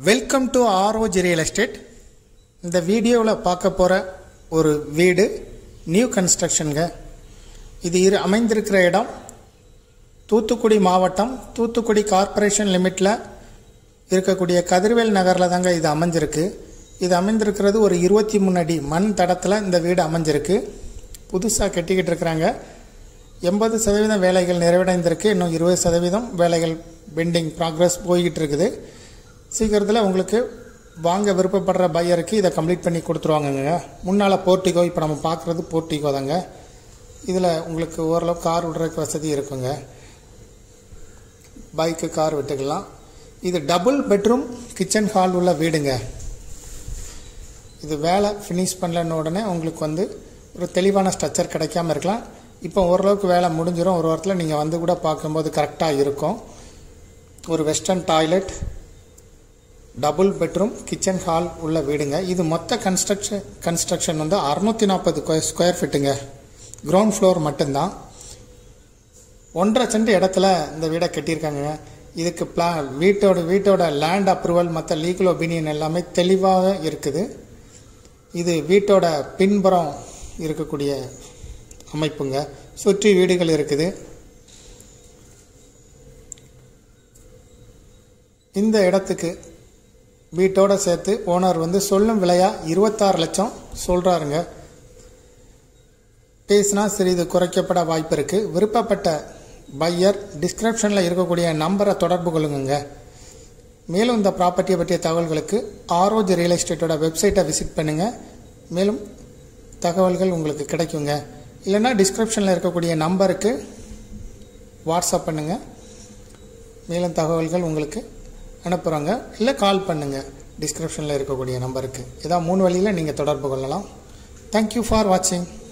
welcome to ROG real estate இந்த வீடியோவில் பார்க்க போகிற ஒரு வீடு நியூ கன்ஸ்ட்ரக்ஷனுங்க இது இரு அமைந்திருக்கிற இடம் தூத்துக்குடி மாவட்டம் தூத்துக்குடி கார்ப்பரேஷன் லிமிட்டில் இருக்கக்கூடிய கதிர்வேல் நகரில் தாங்க இது அமைஞ்சிருக்கு இது அமைந்திருக்கிறது ஒரு இருபத்தி மூணு அடி மண் தடத்தில் இந்த வீடு அமைஞ்சிருக்கு புதுசாக கட்டிக்கிட்டு இருக்கிறாங்க எண்பது சதவீதம் வேலைகள் நிறைவடைந்திருக்கு இன்னும் இருபது சதவீதம் வேலைகள் பெண்டிங் ப்ராக்ரஸ் போய்கிட்டு இருக்குது சீக்கிரத்தில் உங்களுக்கு வாங்க விருப்பப்படுற பையருக்கு இதை கம்ப்ளீட் பண்ணி கொடுத்துருவாங்கங்க முன்னால் போர்ட்டிகோ இப்போ நம்ம பார்க்குறது போர்ட்டிகோ தாங்க இதில் உங்களுக்கு ஓரளவு கார் விடுறதுக்கு வசதி இருக்குங்க பைக்கு கார் விட்டுக்கலாம் இது டபுள் பெட்ரூம் கிச்சன் ஹால் உள்ள வீடுங்க இது வேலை ஃபினிஷ் பண்ணலன்னு உடனே உங்களுக்கு வந்து ஒரு தெளிவான ஸ்ட்ரக்சர் கிடைக்காம இருக்கலாம் இப்போ ஓரளவுக்கு வேலை முடிஞ்சிடும் ஒரு வாரத்தில் நீங்கள் வந்து கூட பார்க்கும்போது கரெக்டாக இருக்கும் ஒரு western toilet double bedroom kitchen hall உள்ள வீடுங்க இது மொத்த கன்ஸ்ட்ரக்ஷன் கன்ஸ்ட்ரக்ஷன் வந்து அறுநூத்தி நாற்பது ஸ்கொயர் ஃபீட்டுங்க கிரவுண்ட் ஃப்ளோர் மட்டும்தான் ஒன்றரை சென்ட் இடத்துல இந்த வீடை கட்டியிருக்காங்க இதுக்கு பிளா வீட்டோட வீட்டோட லேண்ட் அப்ரூவல் மற்ற லீகல் ஒப்பீனியன் எல்லாமே தெளிவாக இருக்குது இது வீட்டோட பின்புறம் இருக்கக்கூடிய அமைப்புங்க சுற்றி வீடுகள் இருக்குது இந்த இடத்துக்கு வீட்டோட சேர்த்து ஓனர் வந்து சொல்லும் விலையா இருபத்தாறு லட்சம் சொல்கிறாருங்க பேசினா சிறிது குறைக்கப்பட வாய்ப்பு இருக்குது விருப்பப்பட்ட பையர் டிஸ்கிரிப்ஷனில் இருக்கக்கூடிய நம்பரை தொடர்பு கொள்ளுங்க மேலும் இந்த ப்ராப்பர்ட்டியை பற்றிய தகவல்களுக்கு ஆரோஜ் ரியல் எஸ்டேட்டோட வெப்சைட்டை விசிட் பண்ணுங்கள் மேலும் தகவல்கள் உங்களுக்கு கிடைக்குங்க இல்லைன்னா டிஸ்கிரிப்ஷனில் இருக்கக்கூடிய நம்பருக்கு வாட்ஸ்அப் பண்ணுங்கள் மேலும் தகவல்கள் உங்களுக்கு அனுப்புகிறாங்க இல்லை கால் பண்ணுங்கள் டிஸ்கிரிப்ஷனில் இருக்கக்கூடிய நம்பருக்கு இதான் மூணு வழியில் நீங்கள் தொடர்பு கொள்ளலாம் தேங்க்யூ ஃபார் வாட்சிங்